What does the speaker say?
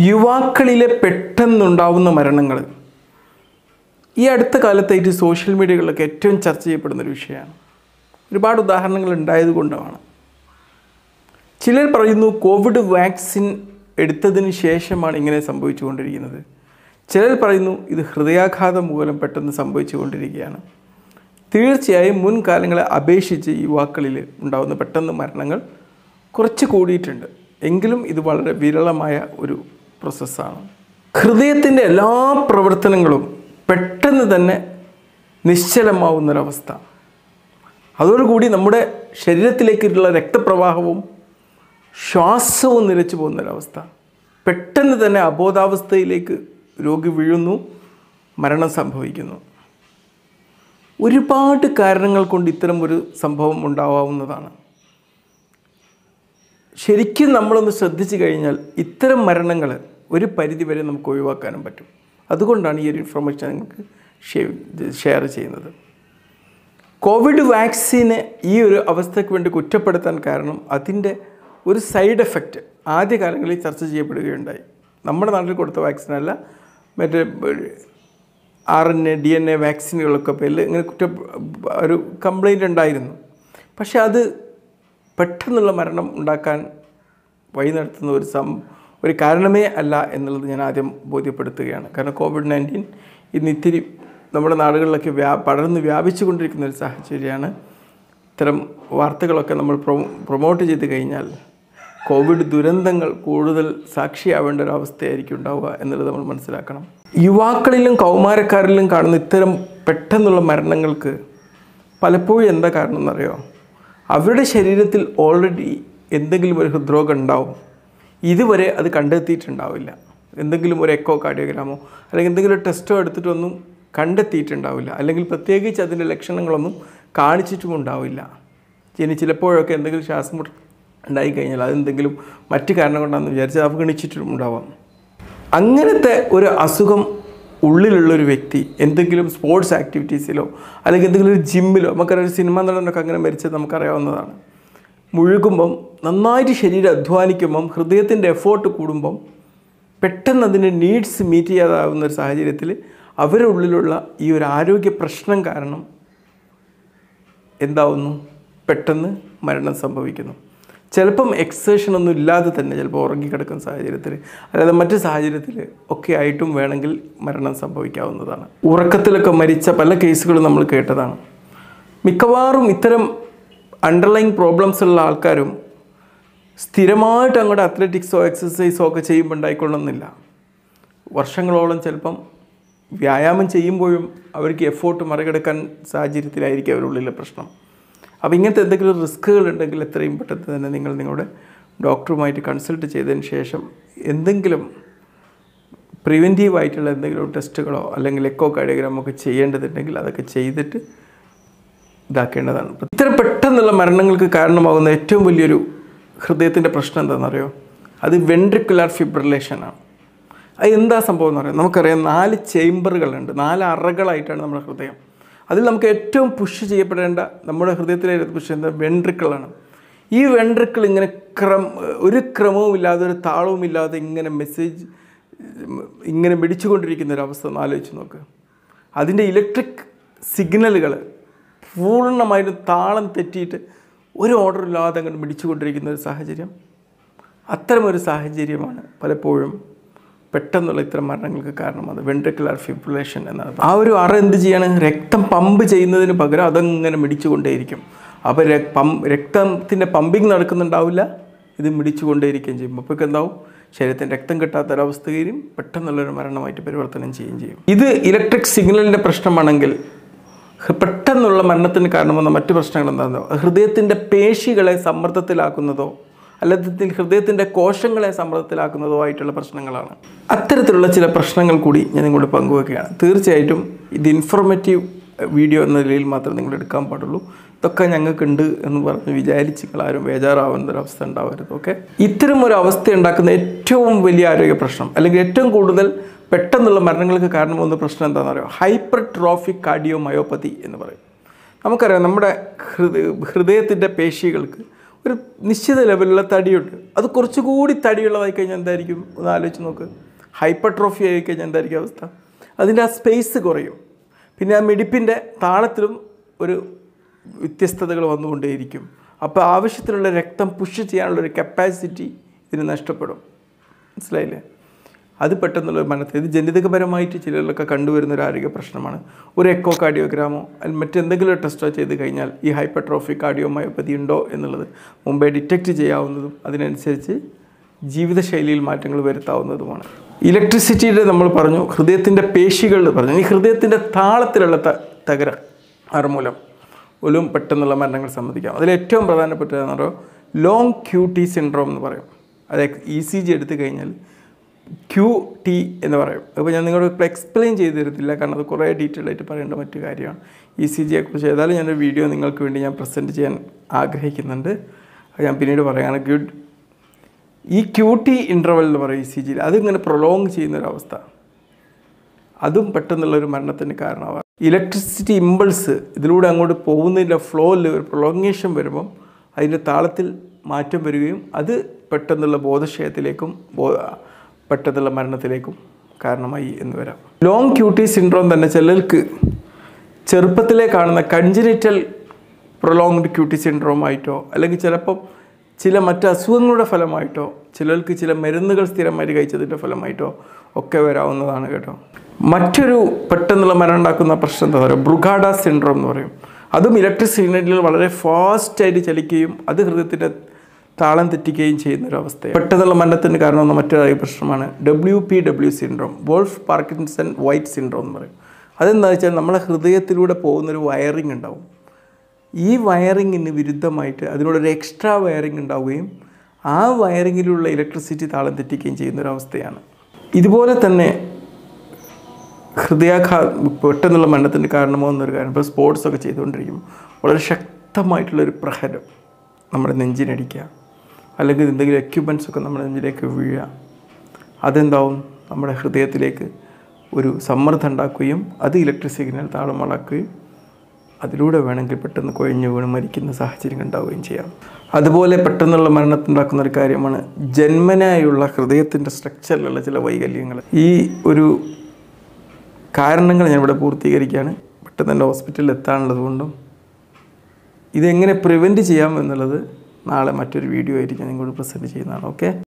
യുവാക്കളിലെ പെട്ടെന്നുണ്ടാവുന്ന മരണങ്ങൾ ഈ അടുത്ത കാലത്തായിട്ട് സോഷ്യൽ മീഡിയകളിലൊക്കെ ഏറ്റവും ചർച്ച ചെയ്യപ്പെടുന്ന ഒരു വിഷയമാണ് ഒരുപാട് ഉദാഹരണങ്ങൾ ഉണ്ടായതുകൊണ്ടാണ് ചിലർ പറയുന്നു കോവിഡ് വാക്സിൻ എടുത്തതിന് ശേഷമാണ് ഇങ്ങനെ സംഭവിച്ചുകൊണ്ടിരിക്കുന്നത് ചിലർ പറയുന്നു ഇത് ഹൃദയാഘാതം മൂലം പെട്ടെന്ന് സംഭവിച്ചുകൊണ്ടിരിക്കുകയാണ് തീർച്ചയായും മുൻകാലങ്ങളെ അപേക്ഷിച്ച് യുവാക്കളിൽ ഉണ്ടാകുന്ന പെട്ടെന്ന് മരണങ്ങൾ കുറച്ച് കൂടിയിട്ടുണ്ട് എങ്കിലും ഇത് വളരെ വിരളമായ ഒരു പ്രോസസ്സാണ് ഹൃദയത്തിൻ്റെ എല്ലാ പ്രവർത്തനങ്ങളും പെട്ടെന്ന് തന്നെ നിശ്ചലമാവുന്നൊരവസ്ഥ അതോടുകൂടി നമ്മുടെ ശരീരത്തിലേക്കുള്ള രക്തപ്രവാഹവും ശ്വാസവും നിലച്ചു പോകുന്നൊരവസ്ഥ പെട്ടെന്ന് തന്നെ അബോധാവസ്ഥയിലേക്ക് രോഗി വീഴുന്നു മരണം സംഭവിക്കുന്നു ഒരുപാട് കാരണങ്ങൾ കൊണ്ട് ഇത്തരം ഒരു സംഭവം ഉണ്ടാവാവുന്നതാണ് ശരിക്കും നമ്മളൊന്ന് ശ്രദ്ധിച്ചു കഴിഞ്ഞാൽ ഇത്തരം മരണങ്ങൾ ഒരു പരിധി വരെ നമുക്ക് ഒഴിവാക്കാനും പറ്റും അതുകൊണ്ടാണ് ഈ ഒരു ഇൻഫർമേഷൻ നിങ്ങൾക്ക് ഷെയർ ചെയ്യുന്നത് കോവിഡ് വാക്സിനെ ഈ ഒരു അവസ്ഥയ്ക്ക് വേണ്ടി കുറ്റപ്പെടുത്താൻ കാരണം അതിൻ്റെ ഒരു സൈഡ് എഫക്റ്റ് ആദ്യകാലങ്ങളിൽ ചർച്ച ചെയ്യപ്പെടുകയുണ്ടായി നമ്മുടെ നാട്ടിൽ കൊടുത്ത വാക്സിനല്ല മറ്റേ R N A D N A വാക്സിനുകളൊക്കെ പേരിൽ ഇങ്ങനെ കുറ്റ ഒരു കംപ്ലൈൻ്റ് ഉണ്ടായിരുന്നു പക്ഷെ അത് പെട്ടെന്നുള്ള മരണം ഉണ്ടാക്കാൻ വഴി നടത്തുന്ന ഒരു സം ഒരു കാരണമേ അല്ല എന്നുള്ളത് ഞാൻ ആദ്യം ബോധ്യപ്പെടുത്തുകയാണ് കാരണം കോവിഡ് നയൻറ്റീൻ ഇന്ന് ഇത്തിരി നമ്മുടെ നാടുകളിലൊക്കെ വ്യാ പടർന്ന് വ്യാപിച്ചു കൊണ്ടിരിക്കുന്ന ഒരു സാഹചര്യമാണ് ഇത്തരം വാർത്തകളൊക്കെ നമ്മൾ പ്രൊ പ്രൊമോട്ട് ചെയ്ത് കഴിഞ്ഞാൽ കോവിഡ് ദുരന്തങ്ങൾ കൂടുതൽ സാക്ഷിയാവേണ്ട ഒരു അവസ്ഥയായിരിക്കും ഉണ്ടാവുക എന്നുള്ളത് നമ്മൾ മനസ്സിലാക്കണം യുവാക്കളിലും കൗമാരക്കാരിലും കാണുന്ന ഇത്തരം പെട്ടെന്നുള്ള മരണങ്ങൾക്ക് പലപ്പോഴും എന്താ കാരണം എന്നറിയോ അവരുടെ ശരീരത്തിൽ ഓൾറെഡി എന്തെങ്കിലും ഒരു ഹൃദ്രോഗം ഉണ്ടാവും ഇതുവരെ അത് കണ്ടെത്തിയിട്ടുണ്ടാവില്ല എന്തെങ്കിലും ഒരു എക്കോ കാർഡിയോഗ്രാമോ അല്ലെങ്കിൽ എന്തെങ്കിലും ഒരു ടെസ്റ്റോ എടുത്തിട്ടൊന്നും കണ്ടെത്തിയിട്ടുണ്ടാവില്ല അല്ലെങ്കിൽ പ്രത്യേകിച്ച് അതിൻ്റെ ലക്ഷണങ്ങളൊന്നും കാണിച്ചിട്ടും ഉണ്ടാവില്ല ഇനി ചിലപ്പോഴൊക്കെ എന്തെങ്കിലും ശ്വാസം മുട്ട് ഉണ്ടായിക്കഴിഞ്ഞാൽ അതെന്തെങ്കിലും മറ്റു കാരണം കൊണ്ടാണെന്ന് വിചാരിച്ച് അവഗണിച്ചിട്ടും ഉണ്ടാവാം അങ്ങനത്തെ ഒരു അസുഖം ഉള്ളിലുള്ളൊരു വ്യക്തി എന്തെങ്കിലും സ്പോർട്സ് ആക്ടിവിറ്റീസിലോ അല്ലെങ്കിൽ എന്തെങ്കിലും ഒരു ജിമ്മിലോ നമുക്കറിയാം ഒരു സിനിമ നടനൊക്കെ അങ്ങനെ മരിച്ചത് നമുക്കറിയാവുന്നതാണ് മുഴുകുമ്പം നന്നായിട്ട് ശരീരം അധ്വാനിക്കുമ്പം ഹൃദയത്തിൻ്റെ എഫേർട്ട് കൂടുമ്പം പെട്ടെന്ന് അതിൻ്റെ നീഡ്സ് മീറ്റ് ചെയ്യാതാവുന്ന ഒരു സാഹചര്യത്തിൽ അവരുടെ ഉള്ളിലുള്ള ഈ ഒരു ആരോഗ്യ പ്രശ്നം കാരണം എന്താവുന്നു പെട്ടെന്ന് മരണം സംഭവിക്കുന്നു ചിലപ്പം എക്സേഷൻ ഒന്നും ഇല്ലാതെ തന്നെ ചിലപ്പോൾ ഉറങ്ങിക്കിടക്കുന്ന സാഹചര്യത്തിൽ അല്ലാതെ മറ്റു സാഹചര്യത്തിൽ ഒക്കെ ആയിട്ടും വേണമെങ്കിൽ മരണം സംഭവിക്കാവുന്നതാണ് ഉറക്കത്തിലൊക്കെ മരിച്ച പല കേസുകളും നമ്മൾ കേട്ടതാണ് മിക്കവാറും ഇത്തരം അണ്ടർലൈൻ പ്രോബ്ലംസ് ഉള്ള ആൾക്കാരും സ്ഥിരമായിട്ട് അങ്ങോട്ട് അത്ലറ്റിക്സോ എക്സസൈസോ ഒക്കെ ചെയ്യുമ്പോൾ ഉണ്ടായിക്കൊള്ളുന്നില്ല വർഷങ്ങളോളം ചിലപ്പം വ്യായാമം ചെയ്യുമ്പോഴും അവർക്ക് എഫോർട്ട് മറികടക്കാൻ സാഹചര്യത്തിലായിരിക്കും അവരുള്ളിലെ പ്രശ്നം അപ്പോൾ ഇങ്ങനത്തെ എന്തെങ്കിലും റിസ്ക്കുകൾ ഉണ്ടെങ്കിൽ എത്രയും പെട്ടെന്ന് തന്നെ നിങ്ങൾ നിങ്ങളുടെ ഡോക്ടറുമായിട്ട് കൺസൾട്ട് ചെയ്തതിന് ശേഷം എന്തെങ്കിലും പ്രിവെൻറ്റീവ് ആയിട്ടുള്ള എന്തെങ്കിലും ടെസ്റ്റുകളോ അല്ലെങ്കിൽ എക്കോ കാർഡിയോഗ്രാമോ ഒക്കെ ചെയ്യേണ്ടതുണ്ടെങ്കിൽ അതൊക്കെ ചെയ്തിട്ട് ഇതാക്കേണ്ടതാണ് ഇത്തരം പെട്ടെന്നുള്ള മരണങ്ങൾക്ക് കാരണമാകുന്ന ഏറ്റവും വലിയൊരു ഹൃദയത്തിൻ്റെ പ്രശ്നം എന്താണെന്നറിയോ അത് വെൻട്രിക്കുലാർ ഫിബ്രിലേഷനാണ് അത് എന്താ സംഭവം എന്ന് പറയാം നമുക്കറിയാം നാല് ചേംബറുകളുണ്ട് നാല് അറകളായിട്ടാണ് നമ്മുടെ ഹൃദയം അതിൽ നമുക്ക് ഏറ്റവും പുഷ് ചെയ്യപ്പെടേണ്ട നമ്മുടെ ഹൃദയത്തിലെ പുഷ് ചെയ്യുന്നത് വെൻട്രിക്കിളാണ് ഈ വെൻട്രിക്കിൾ ഇങ്ങനെ ക്രം ഒരു ക്രമവും ഇല്ലാതെ ഒരു താളവും ഇല്ലാതെ ഇങ്ങനെ മെസ്സേജ് ഇങ്ങനെ മിടിച്ചുകൊണ്ടിരിക്കുന്ന ഒരു അവസ്ഥ ഒന്ന് ആലോചിച്ച് നോക്ക് അതിൻ്റെ ഇലക്ട്രിക് സിഗ്നലുകൾ പൂർണ്ണമായിട്ടും താളം തെറ്റിയിട്ട് ഒരു ഓർഡർ ഇല്ലാതെ അങ്ങോട്ട് മിടിച്ചുകൊണ്ടിരിക്കുന്ന ഒരു സാഹചര്യം അത്തരമൊരു സാഹചര്യമാണ് പലപ്പോഴും പെട്ടെന്നുള്ള ഇത്തരം മരണങ്ങൾക്ക് കാരണം അത് വെൻട്രിക്കുലാർ ഫിബ്രിലേഷൻ എന്നാണ് ആ ഒരു അറ എന്ത് ചെയ്യാണ് രക്തം പമ്പ് ചെയ്യുന്നതിന് പകരം അതങ്ങനെ മിടിച്ചുകൊണ്ടേയിരിക്കും അപ്പോൾ പം രക്തത്തിൻ്റെ പമ്പിങ് നടക്കുന്നുണ്ടാവില്ല ഇത് മിടിച്ചുകൊണ്ടേയിരിക്കുകയും ചെയ്യും അപ്പോൾ എന്താവും ശരീരത്തിന് രക്തം കിട്ടാത്ത ഒരവസ്ഥ വരും പെട്ടെന്നുള്ളൊരു മരണമായിട്ട് പരിവർത്തനം ചെയ്യുകയും ചെയ്യും ഇത് ഇലക്ട്രിക് സിഗ്നലിൻ്റെ പ്രശ്നമാണെങ്കിൽ പെട്ടെന്നുള്ള മരണത്തിന് കാരണമാകുന്ന മറ്റു പ്രശ്നങ്ങൾ എന്താണെന്നോ ഹൃദയത്തിൻ്റെ പേശികളെ സമ്മർദ്ദത്തിലാക്കുന്നതോ അല്ലെങ്കിൽ ഹൃദയത്തിൻ്റെ കോശങ്ങളെ സമ്മർദ്ദത്തിലാക്കുന്നതോ ആയിട്ടുള്ള പ്രശ്നങ്ങളാണ് അത്തരത്തിലുള്ള ചില പ്രശ്നങ്ങൾ കൂടി ഞാൻ നിങ്ങളോട് പങ്കുവെക്കുകയാണ് തീർച്ചയായിട്ടും ഇത് ഇൻഫോർമേറ്റീവ് വീഡിയോ എന്ന നിലയിൽ മാത്രമേ നിങ്ങൾ എടുക്കാൻ പാടുള്ളൂ ഇതൊക്കെ ഞങ്ങൾക്കുണ്ട് എന്ന് പറഞ്ഞ് വിചാരിച്ച് നിങ്ങൾ ആരും ബേജാറാവുന്ന ഒരു അവസ്ഥ ഉണ്ടാവരുത് ഓക്കെ ഇത്തരം ഒരു അവസ്ഥ ഉണ്ടാക്കുന്ന ഏറ്റവും വലിയ ആരോഗ്യ പ്രശ്നം അല്ലെങ്കിൽ ഏറ്റവും കൂടുതൽ പെട്ടെന്നുള്ള മരണങ്ങൾക്ക് കാരണമാകുന്ന പ്രശ്നം എന്താണെന്ന് അറിയാം ഹൈപ്പർ ട്രോഫിക് കാർഡിയോ മയോപ്പതി എന്ന് പറയും നമുക്കറിയാം നമ്മുടെ ഹൃദയ ഹൃദയത്തിൻ്റെ പേശികൾക്ക് ഒരു നിശ്ചിത ലെവലിലുള്ള തടിയുണ്ട് അത് കുറച്ചുകൂടി തടിയുള്ളതായി കഴിഞ്ഞാൽ എന്തായിരിക്കും ഒന്ന് ആലോചിച്ച് നോക്ക് ഹൈപ്പർട്രോഫി ആയി കഴിഞ്ഞാൽ എന്തായിരിക്കും അവസ്ഥ അതിൻ്റെ ആ സ്പേസ് കുറയും പിന്നെ ആ മിടിപ്പിൻ്റെ താളത്തിലും ഒരു വ്യത്യസ്തതകൾ വന്നുകൊണ്ടേയിരിക്കും അപ്പോൾ ആവശ്യത്തിനുള്ള രക്തം പുഷ് ചെയ്യാനുള്ള ഒരു കപ്പാസിറ്റി ഇതിന് നഷ്ടപ്പെടും മനസ്സിലായില്ലേ അത് പെട്ടെന്നുള്ള മനത്തിൽ ഇത് ജനിതകപരമായിട്ട് ചിലരിലൊക്കെ കണ്ടുവരുന്ന ഒരു ആരോഗ്യ പ്രശ്നമാണ് ഒരു എക്കോ കാർഡിയോഗ്രാമോ അല്ലെങ്കിൽ മറ്റെന്തെങ്കിലും ടെസ്റ്റോ ചെയ്ത് കഴിഞ്ഞാൽ ഈ ഹൈപ്പർട്രോഫി കാർഡിയോമയോപ്പതി ഉണ്ടോ എന്നുള്ളത് മുമ്പേ ഡിറ്റക്റ്റ് ചെയ്യാവുന്നതും അതിനനുസരിച്ച് ജീവിതശൈലിയിൽ മാറ്റങ്ങൾ വരുത്താവുന്നതുമാണ് ഇലക്ട്രിസിറ്റിയുടെ നമ്മൾ പറഞ്ഞു ഹൃദയത്തിൻ്റെ പേശികളിൽ പറഞ്ഞു ഈ ഹൃദയത്തിൻ്റെ താളത്തിലുള്ള ത തകരാറ് മൂലം പോലും പെട്ടെന്നുള്ള മരണങ്ങൾ സംബന്ധിക്കാം അതിൽ ഏറ്റവും പ്രധാനപ്പെട്ടതെന്ന് പറയുമ്പോൾ ലോങ് ക്യൂ ടി സിൻഡ്രോം എന്ന് പറയും അത് ഇ സി ജി എടുത്തു കഴിഞ്ഞാൽ ക്യൂ ടി എന്ന് പറയും അപ്പോൾ ഞാൻ നിങ്ങളോട് ഇപ്പോൾ എക്സ്പ്ലെയിൻ ചെയ്ത് തരത്തില്ല കാരണം അത് കുറേ ഡീറ്റെയിൽ ആയിട്ട് പറയേണ്ട മറ്റു കാര്യമാണ് ഇ സി ജിയെ കുറിച്ച് ഏതായാലും ഞാനൊരു വീഡിയോ നിങ്ങൾക്ക് വേണ്ടി ഞാൻ പ്രസൻറ്റ് ചെയ്യാൻ ആഗ്രഹിക്കുന്നുണ്ട് അത് ഞാൻ പിന്നീട് പറയുകയാണ് ഗുഡ് ഈ ക്യൂ ടി ഇൻ്റർവൽ എന്ന് പറയും ഇ സി ജിയിൽ അതിങ്ങനെ പ്രൊലോങ് ചെയ്യുന്നൊരവസ്ഥ അതും പെട്ടെന്നുള്ളൊരു മരണത്തിന് കാരണമാവാം ഇലക്ട്രിസിറ്റി ഇമ്പൾസ് ഇതിലൂടെ അങ്ങോട്ട് പോകുന്നതിൻ്റെ ഫ്ലോയിൽ ഒരു പ്രൊലോങ്ങേഷൻ വരുമ്പം അതിൻ്റെ താളത്തിൽ മാറ്റം വരികയും അത് പെട്ടെന്നുള്ള ബോധക്ഷയത്തിലേക്കും ബോ പെട്ടെന്നുള്ള മരണത്തിലേക്കും കാരണമായി എന്ന് വരാം ലോങ് ക്യൂട്ടി സിൻഡ്രോം തന്നെ ചിലർക്ക് ചെറുപ്പത്തിലേ കാണുന്ന കൺജനിറ്റൽ പ്രൊലോങ്ഡ് ക്യൂട്ടി സിൻഡ്രോം ആയിട്ടോ അല്ലെങ്കിൽ ചിലപ്പം ചില മറ്റ് അസുഖങ്ങളുടെ ഫലമായിട്ടോ ചിലർക്ക് ചില മരുന്നുകൾ സ്ഥിരമായിട്ട് കഴിച്ചതിൻ്റെ ഫലമായിട്ടോ ഒക്കെ വരാവുന്നതാണ് കേട്ടോ മറ്റൊരു പെട്ടെന്നുള്ള മരണം ഉണ്ടാക്കുന്ന പ്രശ്നം എന്താ പറയുക ബ്രുഗാഡ സിൻഡ്രോം എന്ന് പറയും അതും ഇലക്ട്രിക് സിഗ്നലുകൾ വളരെ ഫാസ്റ്റായിട്ട് ചലിക്കുകയും അത് ഹൃദയത്തിൻ്റെ താളം തെറ്റിക്കുകയും ചെയ്യുന്ന ഒരു അവസ്ഥയാണ് പെട്ടെന്നുള്ള മരണത്തിന് കാരണമെന്ന മറ്റൊരു പ്രശ്നമാണ് W P W syndrome Wolff Parkinson White syndrome എന്ന് പറയും അതെന്താ വെച്ചാൽ നമ്മളെ ഹൃദയത്തിലൂടെ പോകുന്നൊരു വയറിംഗ് ഉണ്ടാവും ഈ വയറിങ്ങിന് വിരുദ്ധമായിട്ട് അതിനോടൊരു എക്സ്ട്രാ വയറിംഗ് ഉണ്ടാവുകയും ആ വയറിങ്ങിലുള്ള ഇലക്ട്രിസിറ്റി താളം തെറ്റിക്കുകയും ചെയ്യുന്നൊരവസ്ഥയാണ് ഇതുപോലെ തന്നെ ഹൃദയാഘാ പെട്ടെന്നുള്ള മരണത്തിന് കാരണമാകുന്ന കാര്യം ഇപ്പോൾ സ്പോർട്സ് ഒക്കെ ചെയ്തുകൊണ്ടിരിക്കും വളരെ ശക്തമായിട്ടുള്ളൊരു പ്രഹരം നമ്മുടെ നെഞ്ചിനടിക്കുക അല്ലെങ്കിൽ എന്തെങ്കിലും എക്യുപ്മെൻറ്റ്സ് ഒക്കെ നമ്മുടെ നെഞ്ചിലേക്ക് വീഴുക അതെന്താവും നമ്മുടെ ഹൃദയത്തിലേക്ക് ഒരു സമ്മർദ്ദം ഉണ്ടാക്കുകയും അത് ഇലക്ട്രിക് സിഗ്നൽ താളം വളക്കുകയും അതിലൂടെ വേണമെങ്കിൽ പെട്ടെന്ന് കൊഴിഞ്ഞു വീണ് മരിക്കുന്ന സാഹചര്യം ഉണ്ടാവുകയും ചെയ്യാം അതുപോലെ പെട്ടെന്നുള്ള മരണത്തിനുണ്ടാക്കുന്ന ഒരു കാര്യമാണ് ജന്മനായുള്ള ഹൃദയത്തിൻ്റെ സ്ട്രക്ചറിലുള്ള ചില വൈകല്യങ്ങൾ ഈ ഒരു കാരണങ്ങൾ ഞാൻ ഇവിടെ പൂർത്തീകരിക്കുകയാണ് പെട്ടെന്ന് തന്നെ ഹോസ്പിറ്റലിൽ എത്താനുള്ളത് കൊണ്ടും ഇതെങ്ങനെ പ്രിവെൻറ്റ് ചെയ്യാം എന്നുള്ളത് നാളെ മറ്റൊരു വീഡിയോ ആയിട്ട് ഞാൻ നിങ്ങളോട് പ്രസൻറ്റ് ചെയ്യുന്നതാണ് ഓക്കെ